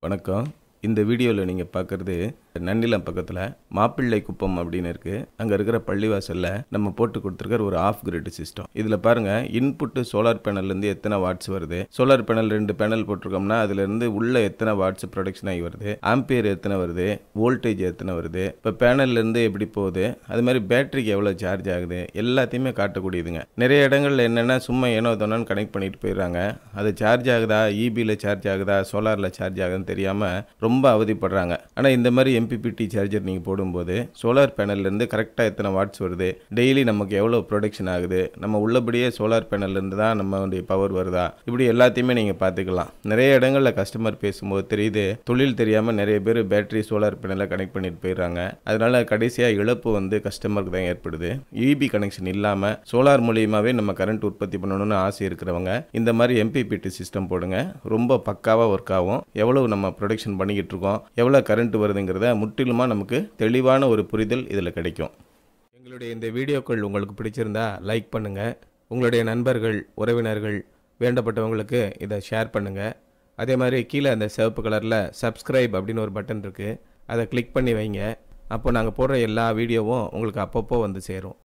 வணக்கம் இந்த வீடியோவில் நீங்கள் பார்க்குறது நன்னிலம் பக்கத்தில் மாப்பிள்ளை குப்பம் அப்படின்னு இருக்குது அங்கே இருக்கிற பள்ளிவாசலில் நம்ம போட்டு கொடுத்துருக்கிற ஒரு ஆஃப் கிரிட் சிஸ்டம் இதில் பாருங்கள் இன்புட்டு சோலார் பேனல்லேருந்து எத்தனை வாட்ஸ் வருது சோலார் பேனல் ரெண்டு பேனல் போட்டிருக்கோம்னா அதுலேருந்து உள்ள எத்தனை வாட்ஸ் ப்ரொடக்ஷன் ஆகி வருது ஆம்பியர் எத்தனை வருது வோல்டேஜ் எத்தனை வருது இப்போ பேனல்லேருந்து எப்படி போகுது அது மாதிரி பேட்டரிக்கு எவ்வளோ சார்ஜ் ஆகுது எல்லாத்தையுமே காட்டக்கூடியதுங்க நிறைய இடங்கள்ல என்னென்னா சும்மா ஏனோ தானோன்னு கனெக்ட் பண்ணிட்டு போயிடுறாங்க அது சார்ஜ் ஆகுதா இபியில் சார்ஜ் ஆகுதா சோலாரில் சார்ஜ் ஆகுதுன்னு தெரியாமல் ரொம்ப அவதிப்படுறாங்க ஆனால் இந்த மாதிரி எம்பிபிடி சார்ஜர் நீங்கள் போடும்போது சோலார் பேனல்லேருந்து கரெக்டாக எத்தனை வாட்ஸ் வருது டெய்லி நமக்கு எவ்வளோ ப்ரொடக்ஷன் ஆகுது நம்ம உள்ளபடியே சோலார் பேனல்லேருந்து தான் நம்மளுடைய பவர் வருதா இப்படி எல்லாத்தையுமே நீங்கள் பார்த்துக்கலாம் நிறைய இடங்களில் கஸ்டமர் பேசும்போது தெரியுது தொழில் தெரியாமல் நிறைய பேர் பேட்டரி சோலார் பேனலை கனெக்ட் பண்ணிட்டு போயிடுறாங்க அதனால கடைசியாக இழப்பு வந்து கஸ்டமருக்கு தான் ஏற்படுது இபி கனெக்ஷன் இல்லாமல் சோலார் மூலியமாகவே நம்ம கரண்ட் உற்பத்தி பண்ணணும்னு ஆசை இருக்கிறவங்க இந்த மாதிரி எம்பிபிடி சிஸ்டம் போடுங்க ரொம்ப பக்காவாக ஒர்க் ஆகும் எவ்வளவு நம்ம ப்ரொடக்ஷன் பண்ணிக்கிட்டு இருக்கோம் எவ்வளோ கரண்ட் வருதுங்கிறத முற்றிலுமாக நமக்கு தெளிவான ஒரு புரிதல் இதில் கிடைக்கும் எங்களுடைய இந்த வீடியோக்கள் உங்களுக்கு பிடிச்சிருந்தா லைக் பண்ணுங்கள் உங்களுடைய நண்பர்கள் உறவினர்கள் வேண்டப்பட்டவங்களுக்கு இதை ஷேர் பண்ணுங்கள் அதே மாதிரி கீழே அந்த சிவப்பு கலரில் சப்ஸ்கிரைப் அப்படின்னு ஒரு பட்டன் இருக்குது அதை கிளிக் பண்ணி வைங்க அப்போ நாங்கள் போடுற எல்லா வீடியோவும் உங்களுக்கு அப்பப்போ வந்து சேரும்